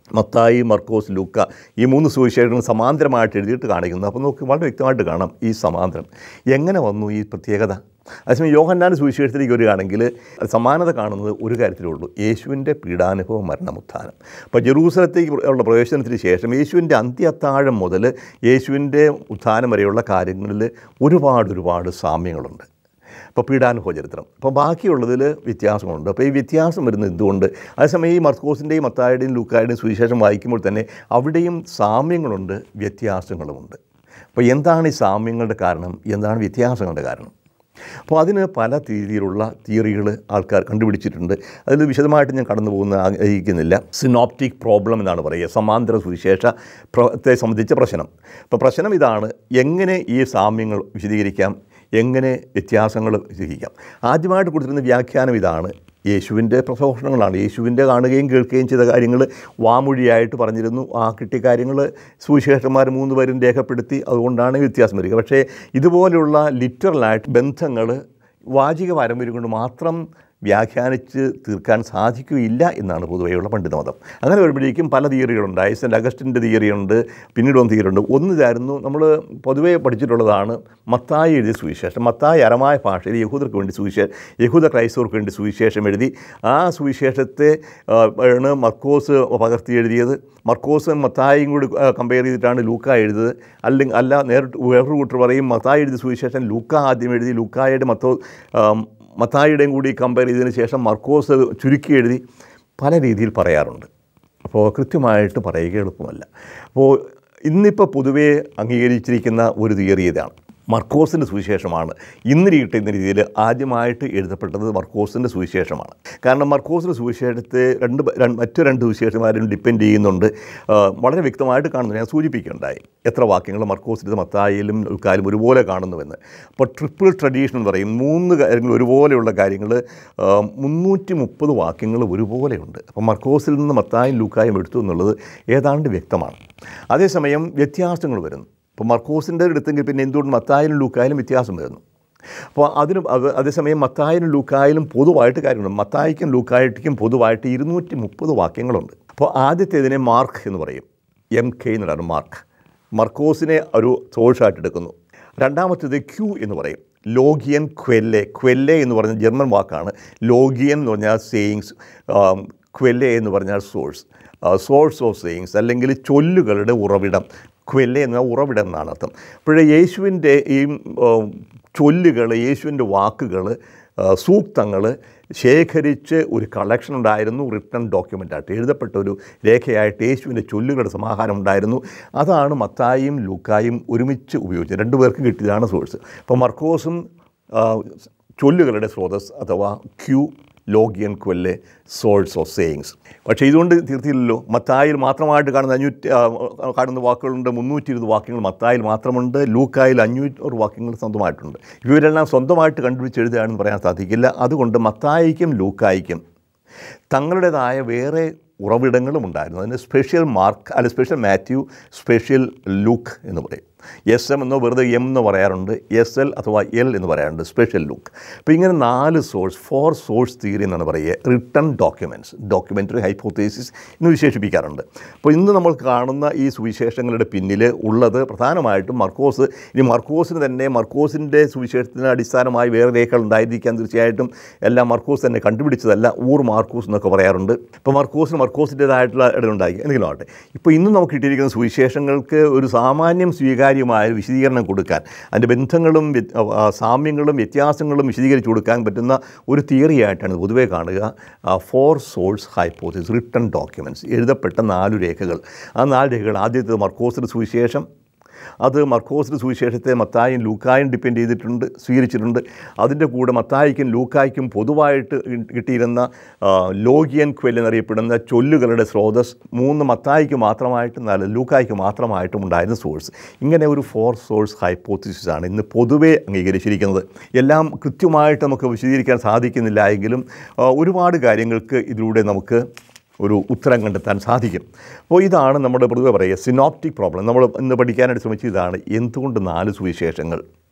മത്തായി മർക്കോസ് ലൂക്ക ഈ മൂന്ന് സുവിശേഷങ്ങൾ സമാന്തരമായിട്ട് എഴുതിയിട്ട് കാണിക്കുന്നു അപ്പോൾ നമുക്ക് വളരെ വ്യക്തമായിട്ട് കാണാം ഈ സമാന്തരം എങ്ങനെ വന്നു ഈ പ്രത്യേകത അതേസമയം യോഹന്നാൻ സുവിശേഷത്തിലേക്ക് വരികയാണെങ്കിൽ സമാനത കാണുന്നത് ഒരു കാര്യത്തിലേ ഉള്ളൂ യേശുവിൻ്റെ പീഡാനുഭവം മരണമുത്ഥാനം അപ്പോൾ ജെറൂസലത്തേക്ക് ഉള്ള പ്രവേശനത്തിന് ശേഷം യേശുവിൻ്റെ അന്ത്യത്താഴം മുതൽ യേശുവിൻ്റെ ഉത്ഥാനം വരെയുള്ള കാര്യങ്ങളിൽ ഒരുപാട് ഒരുപാട് സാമ്യങ്ങളുണ്ട് അപ്പോൾ പീഡാനുഭവ ചരിത്രം അപ്പോൾ ബാക്കിയുള്ളതിൽ വ്യത്യാസങ്ങളുണ്ട് അപ്പോൾ ഈ വ്യത്യാസം വരുന്നത് എന്തുകൊണ്ട് അതേസമയം ഈ മർക്കോസിൻ്റെയും മത്തായുടെയും ലൂക്കായുടെയും സുവിശേഷം വായിക്കുമ്പോൾ തന്നെ അവിടെയും സാമ്യങ്ങളുണ്ട് വ്യത്യാസങ്ങളുമുണ്ട് അപ്പോൾ എന്താണ് ഈ സാമ്യങ്ങളുടെ കാരണം എന്താണ് വ്യത്യാസങ്ങളുടെ കാരണം അപ്പോൾ അതിന് പല രീതിയിലുള്ള തിയറികൾ ആൾക്കാർ കണ്ടുപിടിച്ചിട്ടുണ്ട് അതിൽ വിശദമായിട്ട് ഞാൻ കടന്നു പോകുന്ന ആഗ്രഹിക്കുന്നില്ല സിനോപ്റ്റിക് പ്രോബ്ലം എന്നാണ് പറയുക സമാന്തര സുവിശേഷ പ്രത്തെ സംബന്ധിച്ച പ്രശ്നം അപ്പോൾ പ്രശ്നം ഇതാണ് എങ്ങനെ ഈ സാമ്യങ്ങൾ വിശദീകരിക്കാം എങ്ങനെ വ്യത്യാസങ്ങൾ വിശദീകരിക്കാം ആദ്യമായിട്ട് കൊടുത്തിരുന്ന വ്യാഖ്യാനം ഇതാണ് യേശുവിൻ്റെ പ്രഘോഷണങ്ങളാണ് യേശുവിൻ്റെ കാണുകയും കേൾക്കുകയും ചെയ്ത കാര്യങ്ങൾ വാമൊഴിയായിട്ട് പറഞ്ഞിരുന്നു ആ കിട്ടിയ കാര്യങ്ങൾ സുവിശേഷന്മാർ മൂന്ന് പേരും രേഖപ്പെടുത്തി അതുകൊണ്ടാണ് വ്യത്യാസം വരിക പക്ഷേ ഇതുപോലെയുള്ള ലിറ്ററലായിട്ട് ബന്ധങ്ങൾ വാചിക പാരമ്പര്യം കൊണ്ട് മാത്രം വ്യാഖ്യാനിച്ച് തീർക്കാൻ സാധിക്കുകയില്ല എന്നാണ് പൊതുവെയുള്ള പണ്ഡിതമതം അങ്ങനെ വരുമ്പോഴേക്കും പല തിയറികളുണ്ടായി സെൻറ്റ് അഗസ്റ്റിൻ്റെ തിയറിയുണ്ട് പിന്നീട് ഒന്ന് തിയറിയുണ്ട് ഒന്ന് ഇതായിരുന്നു നമ്മൾ പൊതുവേ പഠിച്ചിട്ടുള്ളതാണ് മത്തായി എഴുതിയ സുവിശേഷം മത്തായി അരമായ ഭാഷയിൽ യഹൂദർക്ക് വേണ്ടി സുവിശേഷം യഹൂദ ക്രൈസ്തവർക്ക് വേണ്ടി സുവിശേഷം എഴുതി ആ സുവിശേഷത്തെ ആ, ആണ് മർക്കോസ് പകർത്തി എഴുതിയത് മർക്കോസും മത്തായും കൂടി കമ്പയർ ചെയ്തിട്ടാണ് ലൂക്ക എഴുതിയത് അല്ലെങ്കിൽ അല്ല നേരിട്ട് വേറൊരു കൂട്ടർ പറയും മത്തായി എഴുതിയ സുവിശേഷം ലൂക്ക ആദ്യം എഴുതി ലൂക്കായുടെ മത്തോ ആ, മത്തായിയുടെയും കൂടി കമ്പയർ ചെയ്തതിന് ശേഷം മർക്കോസ് അത് ചുരുക്കി എഴുതി പല രീതിയിൽ പറയാറുണ്ട് അപ്പോൾ കൃത്യമായിട്ട് പറയുക എളുപ്പമല്ല അപ്പോൾ ഇന്നിപ്പോൾ പൊതുവേ അംഗീകരിച്ചിരിക്കുന്ന ഒരു തിയറി ഇതാണ് മർക്കോസിൻ്റെ സുവിശേഷമാണ് ഇന്ന് കിട്ടുന്ന രീതിയിൽ ആദ്യമായിട്ട് എഴുതപ്പെട്ടത് മർക്കോസിൻ്റെ സുവിശേഷമാണ് കാരണം മർക്കോസിൻ്റെ സുവിശേഷത്തെ രണ്ട് പ- രണ്ട് മറ്റു രണ്ട് സുവിശേഷന്മാരും ഡിപ്പെൻഡ് ചെയ്യുന്നുണ്ട് ആ, വളരെ വ്യക്തമായിട്ട് കാണുന്നു ഞാൻ സൂചിപ്പിക്കുകയുണ്ടായി എത്ര വാക്യങ്ങൾ മർക്കോസിൻ്റെ മത്തായിലും ലുക്കാലും ഒരുപോലെ കാണുന്നുവെന്ന് അപ്പോൾ ട്രിപ്പിൾ ട്രഡീഷൻ എന്ന് പറയും മൂന്ന് കാര്യങ്ങൾ ഒരുപോലെയുള്ള കാര്യങ്ങൾ മുന്നൂറ്റി മുപ്പത് വാക്യങ്ങൾ ഒരുപോലെയുണ്ട് അപ്പോൾ മർക്കോസിൽ നിന്ന് മത്തായും ലൂക്കായും എടുത്തു എന്നുള്ളത് ഏതാണ്ട് വ്യക്തമാണ് അതേസമയം വ്യത്യാസങ്ങൾ വരുന്നു ഇപ്പോൾ മർക്കോസിൻ്റെ എടുത്തെങ്കിൽ പിന്നെ എന്തുകൊണ്ട് മത്തായാലും ലൂക്കായാലും വ്യത്യാസം വരുന്നു അപ്പോൾ അതിന് അത്- അതേസമയം മത്തായാലും ലൂക്കായാലും പൊതുവായിട്ട് കാര്യങ്ങളുണ്ട് മത്തായിക്കും ലൂക്കായിക്കും പൊതുവായിട്ട് ഇരുന്നൂറ്റി മുപ്പത് വാക്യങ്ങളുണ്ട് അപ്പോൾ ആദ്യത്തേതിനെ മാർക്ക് എന്ന് പറയും എം കെ എന്നാണ് മാർക്ക് മർക്കോസിനെ ഒരു സോഴ്സായിട്ട് എടുക്കുന്നു രണ്ടാമത്തേത് ക്യൂ എന്ന് പറയും ലോഗിയൻ ക്വെല്ലെ ക്വെല്ലെ എന്ന് പറഞ്ഞ ജർമ്മൻ വാക്കാണ് ലോഗിയൻ എന്ന് പറഞ്ഞാൽ സേയിങ്സ് ക്വെല്ലെ എന്ന് പറഞ്ഞാൽ സോഴ്സ് സോഴ്സ് ഓഫ് സേയിങ്സ് അല്ലെങ്കിൽ ചൊല്ലുകളുടെ ഉറവിടം ക്വെല്ലെ എന്ന ഉറവിടം എന്നാണ് അർത്ഥം അപ്പോഴേ യേശുവിൻ്റെ ഈ ചൊല്ലുകൾ യേശുവിൻ്റെ വാക്കുകൾ സൂക്തങ്ങൾ ശേഖരിച്ച് ഒരു കളക്ഷൻ ഉണ്ടായിരുന്നു റിട്ടൺ ഡോക്യുമെൻ്റായിട്ട് എഴുതപ്പെട്ട ഒരു രേഖയായിട്ട് യേശുവിൻ്റെ ചൊല്ലുകളുടെ സമാഹാരം ഉണ്ടായിരുന്നു അതാണ് മത്തായും ലൂക്കായും ഒരുമിച്ച് ഉപയോഗിച്ചത് രണ്ടുപേർക്കും കിട്ടിയതാണ് സോഴ്സ് അപ്പോൾ മർക്കോസും ആ, ചൊല്ലുകളുടെ സ്രോതസ് അഥവാ ക്യൂ ലോഗിയൻ ക്വല്ലെ സോഴ്സ് ഓഫ് സേയിങ്സ് പക്ഷേ ഇതുകൊണ്ട് തീർത്തിയില്ലല്ലോ മത്തായിൽ മാത്രമായിട്ട് കാണുന്ന അഞ്ഞൂറ്റി ആ, കാണുന്ന വാക്കുകളുണ്ട് മുന്നൂറ്റി ഇരുപത് വാക്യങ്ങൾ മത്തായിൽ മാത്രമുണ്ട് ലൂക്കായിൽ അഞ്ഞൂറ് വാക്യങ്ങൾ സ്വന്തമായിട്ടുണ്ട് ഇവരെല്ലാം സ്വന്തമായിട്ട് കണ്ടുപിടിച്ച് എഴുതുകയാണെന്ന് പറയാൻ സാധിക്കില്ല അതുകൊണ്ട് മത്തായിക്കും ലൂക്കായിക്കും തങ്ങളുടേതായ വേറെ ഉറവിടങ്ങളും ഉണ്ടായിരുന്നു അതിന് സ്പെഷ്യൽ മാർക്ക് അല്ല സ്പെഷ്യൽ മാത്യു സ്പെഷ്യൽ ലുക്ക് എന്ന് പറയും എസ് എം എന്നോ വെറുതെ എം എന്ന് പറയാറുണ്ട് എസ് എൽ അഥവാ എൽ എന്ന് പറയാറുണ്ട് സ്പെഷ്യൽ ലുക്ക് അപ്പോൾ ഇങ്ങനെ നാല് സോഴ്സ് ഫോർ സോഴ്സ് തിയറി എന്നാണ് പറയുക റിട്ടൺ ഡോക്യുമെൻറ്റ്സ് ഡോക്യുമെൻ്ററി ഹൈപ്പോത്തേസിസ് എന്ന് വിശേഷിപ്പിക്കാറുണ്ട് അപ്പോൾ ഇന്ന് നമ്മൾ കാണുന്ന ഈ സുവിശേഷങ്ങളുടെ പിന്നിൽ ഉള്ളത് പ്രധാനമായിട്ടും മർക്കോസ് ഇനി മർക്കോസിന് തന്നെ മർക്കോസിൻ്റെ സുവിശേഷത്തിന് അടിസ്ഥാനമായി വേറെ രേഖകൾ ഉണ്ടായിരിക്കാൻ തീർച്ചയായിട്ടും എല്ലാം മർക്കോസ് തന്നെ കണ്ടുപിടിച്ചതല്ല ഊർ മാർക്കോസ് എന്നൊക്കെ പറയാറുണ്ട് ഇപ്പോൾ മർക്കോസിന് മർക്കോസിൻ്റേതായിട്ടുള്ള ഇടമുണ്ടായി എന്തെങ്കിലും ആവട്ടെ ഇപ്പോൾ ഇന്ന് നമുക്ക് കിട്ടിയിരിക്കുന്ന സുവിശേഷങ്ങൾക്ക് ഒരു സാമാന്യം സ്വീകാര്യമായ ഒരു വിശദീകരണം കൊടുക്കാൻ അതിൻ്റെ ബന്ധങ്ങളും വ്യ- ആ, സാമ്യങ്ങളും വ്യത്യാസങ്ങളും വിശദീകരിച്ച് കൊടുക്കാൻ പറ്റുന്ന ഒരു തിയറിയായിട്ടാണ് ഇത് പൊതുവേ കാണുക four source hypothesis written documents എഴുതപ്പെട്ട നാലു രേഖകൾ ആ നാല് രേഖകൾ ആദ്യത്തേത് മർക്കോസിൻ്റെ സുവിശേഷം അത് മർക്കോസിൻ്റെ സുവിശേഷത്തെ മത്തായും ലൂക്കായും ഡിപ്പെൻഡ് ചെയ്തിട്ടുണ്ട് സ്വീകരിച്ചിട്ടുണ്ട് അതിൻ്റെ കൂടെ മത്തായിക്കും ലൂക്കായ്ക്കും പൊതുവായിട്ട് കിട്ടിയിരുന്ന ആ, ലോഗിയൻ ക്വെൽ എന്നറിയപ്പെടുന്ന ചൊല്ലുകളുടെ സ്രോതസ് മൂന്ന് മത്തായിക്ക് മാത്രമായിട്ടും നാല് ലൂക്കായ്ക്ക് മാത്രമായിട്ടും ഉണ്ടായിരുന്ന സോഴ്സ് ഇങ്ങനെ ഒരു ഫോർ സോഴ്സ് ഹൈപ്പോത്തിസിസ് ആണ് ഇന്ന് പൊതുവേ അംഗീകരിച്ചിരിക്കുന്നത് എല്ലാം കൃത്യമായിട്ട് നമുക്ക് വിശദീകരിക്കാൻ സാധിക്കുന്നില്ല എങ്കിലും ആ, ഒരുപാട് കാര്യങ്ങൾക്ക് ഇതിലൂടെ നമുക്ക് ഒരു ഉത്തരം കണ്ടെത്താൻ സാധിക്കും അപ്പോൾ ഇതാണ് നമ്മുടെ പൊതുവെ പറയുക സിനോപ്റ്റിക് പ്രോബ്ലം നമ്മൾ ഇന്ന് പഠിക്കാനായിട്ട് ശ്രമിച്ചത് ഇതാണ് എന്തുകൊണ്ട് നാല് സുവിശേഷങ്ങൾ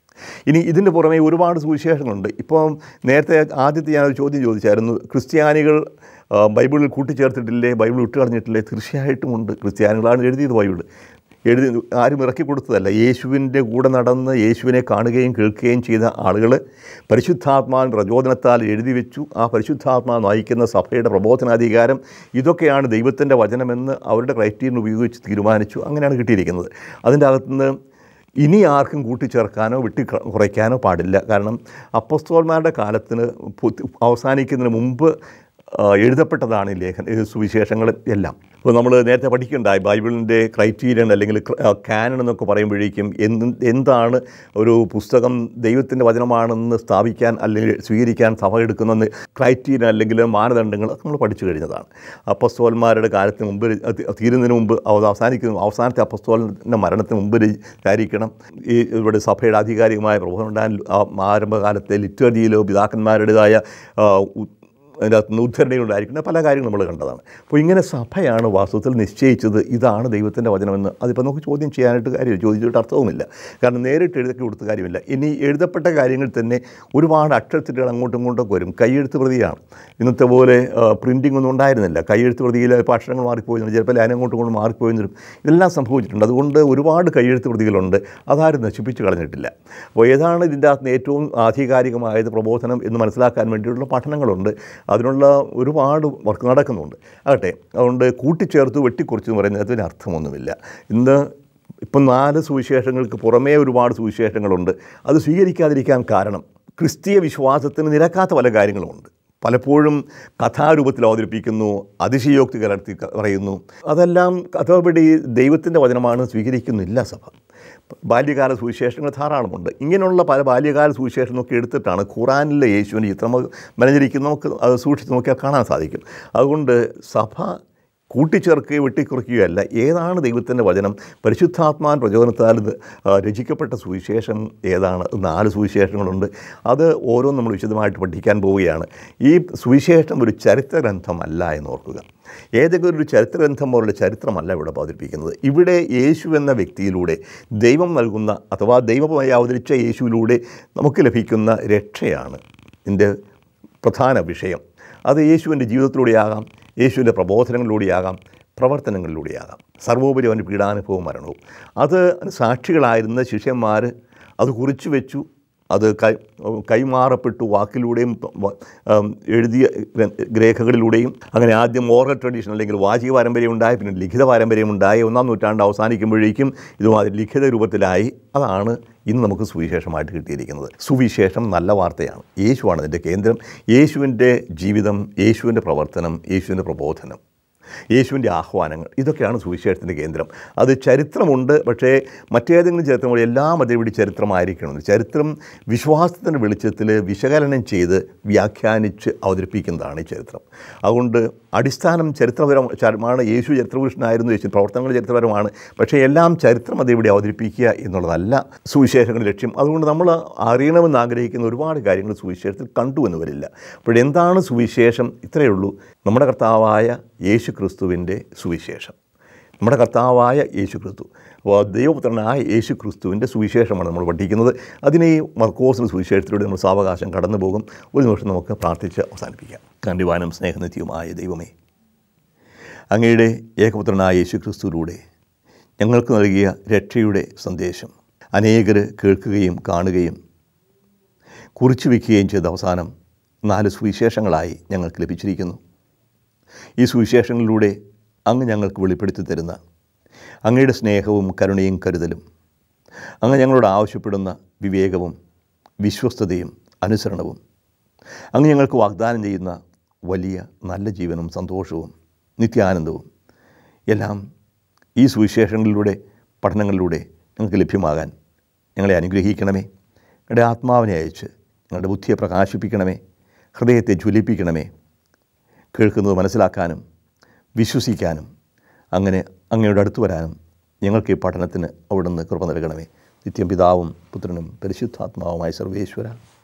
ഇനി ഇതിൻ്റെ പുറമെ ഒരുപാട് സുവിശേഷങ്ങളുണ്ട് ഇപ്പം നേരത്തെ ആദ്യത്തെ ഞാനൊരു ചോദ്യം ചോദിച്ചായിരുന്നു ക്രിസ്ത്യാനികൾ ആ, ബൈബിളിൽ കൂട്ടിച്ചേർത്തിട്ടില്ലേ ബൈബിൾ വിട്ടുകളഞ്ഞിട്ടില്ലേ തീർച്ചയായിട്ടും ഉണ്ട് ക്രിസ്ത്യാനികളാണ് എഴുതിയത് ബൈബിൾ എഴുതി ആരും ഇറക്കി കൊടുത്തതല്ല യേശുവിൻ്റെ കൂടെ നടന്ന് യേശുവിനെ കാണുകയും കേൾക്കുകയും ചെയ്ത ആളുകൾ പരിശുദ്ധാത്മാവിൻ പ്രചോദനത്താൽ എഴുതി വെച്ചു ആ പരിശുദ്ധാത്മാവ് നയിക്കുന്ന സഭയുടെ പ്രബോധനാധികാരം ഇതൊക്കെയാണ് ദൈവത്തിൻ്റെ വചനമെന്ന് അവരുടെ ക്രൈറ്റീരിയൻ ഉപയോഗിച്ച് തീരുമാനിച്ചു അങ്ങനെയാണ് കിട്ടിയിരിക്കുന്നത് അതിൻ്റെ അകത്തുനിന്ന് ഇനി ആർക്കും കൂട്ടിച്ചേർക്കാനോ വെട്ടി ക- കുറയ്ക്കാനോ പാടില്ല കാരണം അപ്പസ്തോന്മാരുടെ കാലത്തിന് പു- അവസാനിക്കുന്നതിന് മുമ്പ് ആ, എഴുതപ്പെട്ടതാണ് ഈ ലേഖന ഈ സുവിശേഷങ്ങൾ എല്ലാം ഇപ്പോൾ നമ്മൾ നേരത്തെ പഠിക്കണ്ടായി ബൈബിളിൻ്റെ ക്രൈറ്റീരിയൻ അല്ലെങ്കിൽ കാനൺ എന്നൊക്കെ പറയുമ്പോഴേക്കും എന്ത് എന്താണ് ഒരു പുസ്തകം ദൈവത്തിൻ്റെ വചനമാണെന്ന് സ്ഥാപിക്കാൻ അല്ലെങ്കിൽ സ്വീകരിക്കാൻ സഭ എടുക്കുന്ന ക്രൈറ്റീരിയൻ അല്ലെങ്കിൽ മാനദണ്ഡങ്ങൾ ഒക്കെ നമ്മൾ പഠിച്ചു കഴിഞ്ഞതാണ് അപ്പസ്തോന്മാരുടെ കാലത്തിന് മുമ്പ് ര- അത് തീരുന്നതിന് മുമ്പ് അവ- അവസാനിക്കുന്ന അവസാനത്തെ അപ്പസ്തോലിൻ്റെ മരണത്തിന് മുമ്പ് രചിച്ചിരിക്കണം ഈ ഇവിടെ സഭയുടെ ആധികാരികമായ പ്രബോധനം ഉണ്ടാകാൻ ആ ആരംഭകാലത്തെ ലിറ്റർജിയിലോ പിതാക്കന്മാരുടേതായ ആ, ഉ- അതിൻ്റെ അകത്ത് നിന്ന് ഉദ്ധരണികളുണ്ടായിരിക്കുന്ന പല കാര്യങ്ങളും നമ്മൾ കണ്ടതാണ് അപ്പോൾ ഇങ്ങനെ സഭയാണ് വാസ്തവത്തിൽ നിശ്ചയിച്ചത് ഇതാണ് ദൈവത്തിൻ്റെ വചനമെന്ന് അതിപ്പോൾ നമുക്ക് ചോദ്യം ചെയ്യാനായിട്ട് കാര്യമില്ല ചോദിച്ചിട്ട് അർത്ഥവുമില്ല കാരണം നേരിട്ട് എഴുതി കൊടുത്ത കാര്യമില്ല ഇനി എഴുതപ്പെട്ട കാര്യങ്ങൾ തന്നെ ഒരുപാട് അക്ഷരത്തിലുകൾ അങ്ങോട്ടും ഇങ്ങോട്ടൊക്കെ വരും കൈയെഴുത്ത് പ്രതിയാണ് ഇന്നത്തെ പോലെ പ്രിൻറ്റിംഗ് ഒന്നും ഉണ്ടായിരുന്നില്ല കൈയെഴുത്ത് പ്രതിയിൽ ഇപ്പോൾ അക്ഷരങ്ങൾ മാറിപ്പോയി ചിലപ്പോൾ ലൈൻ അങ്ങോട്ടും ഇങ്ങോട്ടും മാറിപ്പോയി വരും ഇതെല്ലാം സംഭവിച്ചിട്ടുണ്ട് അതുകൊണ്ട് ഒരുപാട് കൈയെഴുത്ത് പ്രതികളുണ്ട് അതാരും നശിപ്പിച്ച് കളഞ്ഞിട്ടില്ല അപ്പോൾ ഏതാണ് ഇതിൻ്റെ അകത്ത് ഏറ്റവും ആധികാരികമായത് പ്രബോധനം എന്ന് മനസ്സിലാക്കാൻ വേണ്ടിയിട്ടുള്ള പഠനങ്ങളുണ്ട് അതിനുള്ള ഒരുപാട് വർക്ക് നടക്കുന്നുണ്ട് ആകട്ടെ അതുകൊണ്ട് കൂട്ടിച്ചേർത്ത് വെട്ടിക്കുറിച്ച് എന്ന് പറയുന്നത് അതിന് അർത്ഥമൊന്നുമില്ല ഇന്ന് ഇപ്പം നാല് സുവിശേഷങ്ങൾക്ക് പുറമേ ഒരുപാട് സുവിശേഷങ്ങളുണ്ട് അത് സ്വീകരിക്കാതിരിക്കാൻ കാരണം ക്രിസ്തീയ വിശ്വാസത്തിന് നിരക്കാത്ത പല കാര്യങ്ങളുമുണ്ട് പലപ്പോഴും കഥാരൂപത്തിൽ അവതരിപ്പിക്കുന്നു അതിശയോക്തി കലർത്തി ക- പറയുന്നു അതെല്ലാം കഥപടി ദൈവത്തിൻ്റെ വചനമാണ് സ്വീകരിക്കുന്നില്ല സഭ ബാല്യകാല സുവിശേഷങ്ങൾ ധാരാളമുണ്ട് ഇങ്ങനെയുള്ള പല ബാല്യകാല സുവിശേഷങ്ങളൊക്കെ എടുത്തിട്ടാണ് ഖുറാനിലെ യേശുവിൻ്റെ ചിത്രം മെനഞ്ഞിരിക്കുന്ന നമുക്ക് അത് സൂക്ഷിച്ച് നോക്കിയാൽ കാണാൻ സാധിക്കും അതുകൊണ്ട് സഭ കൂട്ടിച്ചേർക്കുകയോ വെട്ടിക്കുറയ്ക്കുകയല്ല ഏതാണ് ദൈവത്തിൻ്റെ വചനം പരിശുദ്ധാത്മാൻ പ്രചോദനത്താൽ ഇത്, ആ, രചിക്കപ്പെട്ട സുവിശേഷം ഏതാണ് നാല് സുവിശേഷങ്ങളുണ്ട് അത് ഓരോന്നും നമ്മൾ വിശദമായിട്ട് പഠിക്കാൻ പോവുകയാണ് ഈ സുവിശേഷം ഒരു ചരിത്ര ഗ്രന്ഥമല്ല എന്ന് ഓർക്കുക ഏതെങ്കിലും ഒരു ചരിത്ര ഗ്രന്ഥം പോലുള്ള ചരിത്രമല്ല ഇവിടെ അവതരിപ്പിക്കുന്നത് ഇവിടെ യേശു എന്ന വ്യക്തിയിലൂടെ ദൈവം നൽകുന്ന അഥവാ ദൈവമായി അവതരിച്ച യേശുവിലൂടെ നമുക്ക് ലഭിക്കുന്ന രക്ഷയാണ് ഇതിൻ്റെ പ്രധാന വിഷയം അത് യേശുവിൻ്റെ ജീവിതത്തിലൂടെയാകാം യേശുവിൻ്റെ പ്രബോധനങ്ങളിലൂടെയാകാം പ്രവർത്തനങ്ങളിലൂടെയാകാം സർവോപരി അവൻ്റെ പീഡാനുഭവവും മരണവും അത് സാക്ഷികളായിരുന്ന ശിഷ്യന്മാർ അത് കുറിച്ചു വെച്ചു അത് കൈ കൈമാറപ്പെട്ടു വാക്കിലൂടെയും വ- ആം, എഴുതിയ ഗ്ര- രേഖകളിലൂടെയും അങ്ങനെ ആദ്യം ഓറൽ ട്രഡീഷൻ അല്ലെങ്കിൽ വാചിക പാരമ്പര്യം ഉണ്ടായി പിന്നെ ലിഖിത പാരമ്പര്യം ഉണ്ടായി ഒന്നാം നൂറ്റാണ്ട് അവസാനിക്കുമ്പോഴേക്കും ഇതുമാതിരി ലിഖിത രൂപത്തിലായി അതാണ് ഇന്ന് നമുക്ക് സുവിശേഷമായിട്ട് കിട്ടിയിരിക്കുന്നത് സുവിശേഷം നല്ല വാർത്തയാണ് യേശുവാണ് അതിൻ്റെ കേന്ദ്രം യേശുവിൻ്റെ ജീവിതം യേശുവിൻ്റെ പ്രവർത്തനം യേശുവിൻ്റെ പ്രബോധനം യേശുവിൻ്റെ ആഹ്വാനങ്ങൾ ഇതൊക്കെയാണ് സുവിശേഷത്തിൻ്റെ കേന്ദ്രം അത് ചരിത്രമുണ്ട് പക്ഷേ മറ്റേതെങ്കിലും ചരിത്രം പോലെ എല്ലാം അതേപടി ചരിത്രമായിരിക്കണം ചരിത്രം വിശ്വാസത്തിൻ്റെ വെളിച്ചത്തിൽ വിശകലനം ചെയ്ത് വ്യാഖ്യാനിച്ച് അവതരിപ്പിക്കുന്നതാണ് ഈ ചരിത്രം അതുകൊണ്ട് അടിസ്ഥാനം ചരിത്രപരമാണ് യേശു ചരിത്രപുരുഷനായിരുന്നു യേശു പ്രവർത്തനങ്ങൾ ചരിത്രപരമാണ് പക്ഷേ എല്ലാം ചരിത്രം അതേപടി അവതരിപ്പിക്കുക എന്നുള്ളതല്ല സുവിശേഷങ്ങളുടെ ലക്ഷ്യം അതുകൊണ്ട് നമ്മൾ അറിയണമെന്ന് ആഗ്രഹിക്കുന്ന ഒരുപാട് കാര്യങ്ങൾ സുവിശേഷത്തിൽ കണ്ടു എന്ന് വരില്ല അപ്പോഴെന്താണ് സുവിശേഷം ഇത്രയേ ഉള്ളൂ നമ്മുടെ കർത്താവായ യേശു ക്രിസ്തുവിൻ്റെ സുവിശേഷം നമ്മുടെ കർത്താവായ യേശു ക്രിസ്തു അപ്പോൾ ദൈവപുത്രനായ യേശു ക്രിസ്തുവിൻ്റെ സുവിശേഷമാണ് നമ്മൾ പഠിക്കുന്നത് അതിനെ ഈ മർക്കോസിൻ്റെ സുവിശേഷത്തിലൂടെ നമ്മൾ സാവകാശം കടന്നു പോകും ഒരു നിമിഷം നമുക്ക് പ്രാർത്ഥിച്ച് അവസാനിപ്പിക്കാം കണ്ടിവാനും സ്നേഹനിത്യവുമായ ദൈവമേ അങ്ങയുടെ ഏകപുത്രനായ യേശു ക്രിസ്തുവിലൂടെ ഞങ്ങൾക്ക് നൽകിയ രക്ഷയുടെ സന്ദേശം അനേകർ കേൾക്കുകയും കാണുകയും കുറിച്ചു വയ്ക്കുകയും ചെയ്ത അവസാനം നാല് സുവിശേഷങ്ങളായി ഞങ്ങൾക്ക് ലഭിച്ചിരിക്കുന്നു ഈ സുവിശേഷങ്ങളിലൂടെ അങ്ങ് ഞങ്ങൾക്ക് വെളിപ്പെടുത്തി തരുന്ന അങ്ങയുടെ സ്നേഹവും കരുണയും കരുതലും അങ്ങ് ഞങ്ങളോട് ആവശ്യപ്പെടുന്ന വിവേകവും വിശ്വസ്തതയും അനുസരണവും അങ്ങ് ഞങ്ങൾക്ക് വാഗ്ദാനം ചെയ്യുന്ന വലിയ നല്ല ജീവനും സന്തോഷവും നിത്യാനന്ദവും എല്ലാം ഈ സുവിശേഷങ്ങളിലൂടെ പഠനങ്ങളിലൂടെ ഞങ്ങൾക്ക് ലഭ്യമാകാൻ ഞങ്ങളെ അനുഗ്രഹിക്കണമേ ഞങ്ങളുടെ ആത്മാവിനെ അയച്ച് ഞങ്ങളുടെ ബുദ്ധിയെ പ്രകാശിപ്പിക്കണമേ ഹൃദയത്തെ ജ്വലിപ്പിക്കണമേ കേൾക്കുന്നത് മനസ്സിലാക്കാനും വിശ്വസിക്കാനും അങ്ങനെ അങ്ങയുടെ അടുത്ത് വരാനും ഞങ്ങൾക്ക് ഈ പഠനത്തിന് അവിടുന്ന് കൃപ നൽകണമേ നിത്യം പിതാവും പുത്രനും പരിശുദ്ധാത്മാവുമായ സർവേശ്വര